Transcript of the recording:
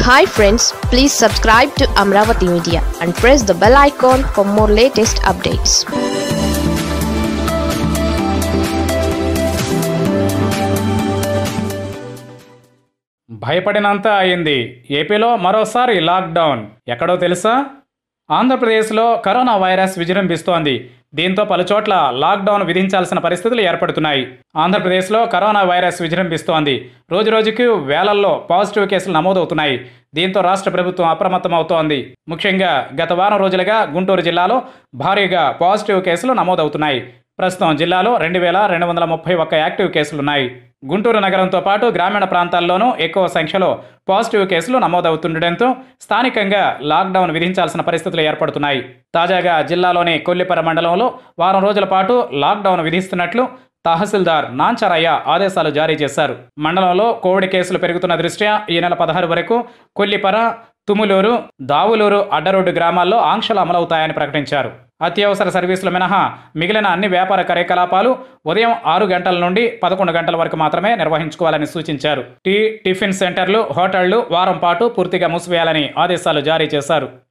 hi friends please subscribe to Amaravati media and press the bell icon for more latest updates భయపడినంత అయింది ఏపీలో మరోసారి lockdown ఎక్కడో తెలుసా ఆంధ్రప్రదేశ్లో కరోనా వైరస్ విజృంభిస్తోంది దీంతో పలుచోట్ల లాక్డౌన్ విధించాల్సిన పరిస్థితులు ఏర్పడుతున్నాయి ఆంధ్రప్రదేశ్లో కరోనా వైరస్ విజృంభిస్తోంది రోజురోజుకు వేలల్లో పాజిటివ్ కేసులు నమోదవుతున్నాయి దీంతో రాష్ట్ర ప్రభుత్వం అప్రమత్తమవుతోంది ముఖ్యంగా గత వారం రోజులుగా గుంటూరు జిల్లాలో భారీగా పాజిటివ్ కేసులు నమోదవుతున్నాయి ప్రస్తుతం జిల్లాలో రెండు వేల రెండు వందల ముప్పై ఒక్క యాక్టివ్ కేసులున్నాయి గుంటూరు నగరంతో పాటు గ్రామీణ ప్రాంతాల్లోనూ ఎక్కువ సంఖ్యలో పాజిటివ్ కేసులు నమోదవుతుండటంతో స్థానికంగా లాక్డౌన్ విధించాల్సిన పరిస్థితులు ఏర్పడుతున్నాయి తాజాగా జిల్లాలోని కొల్లిపర మండలంలో వారం రోజుల పాటు లాక్డౌన్ విధిస్తున్నట్లు తహసీల్దార్ నాంచరయ్య ఆదేశాలు జారీ చేశారు మండలంలో కోవిడ్ కేసులు పెరుగుతున్న దృష్ట్యా ఈ నెల పదహారు వరకు కొల్లిపర తుములూరు దావులూరు అడ్డరోడ్డు గ్రామాల్లో ఆంక్షలు అమలవుతాయని ప్రకటించారు అత్యవసర సర్వీసులు మినహా మిగిలిన అన్ని వ్యాపార కార్యకలాపాలు ఉదయం ఆరు గంటల నుండి పదకొండు గంటల వరకు మాత్రమే నిర్వహించుకోవాలని సూచించారు టీ టిఫిన్ సెంటర్లు హోటళ్లు వారం పాటు పూర్తిగా మూసివేయాలని ఆదేశాలు జారీ చేశారు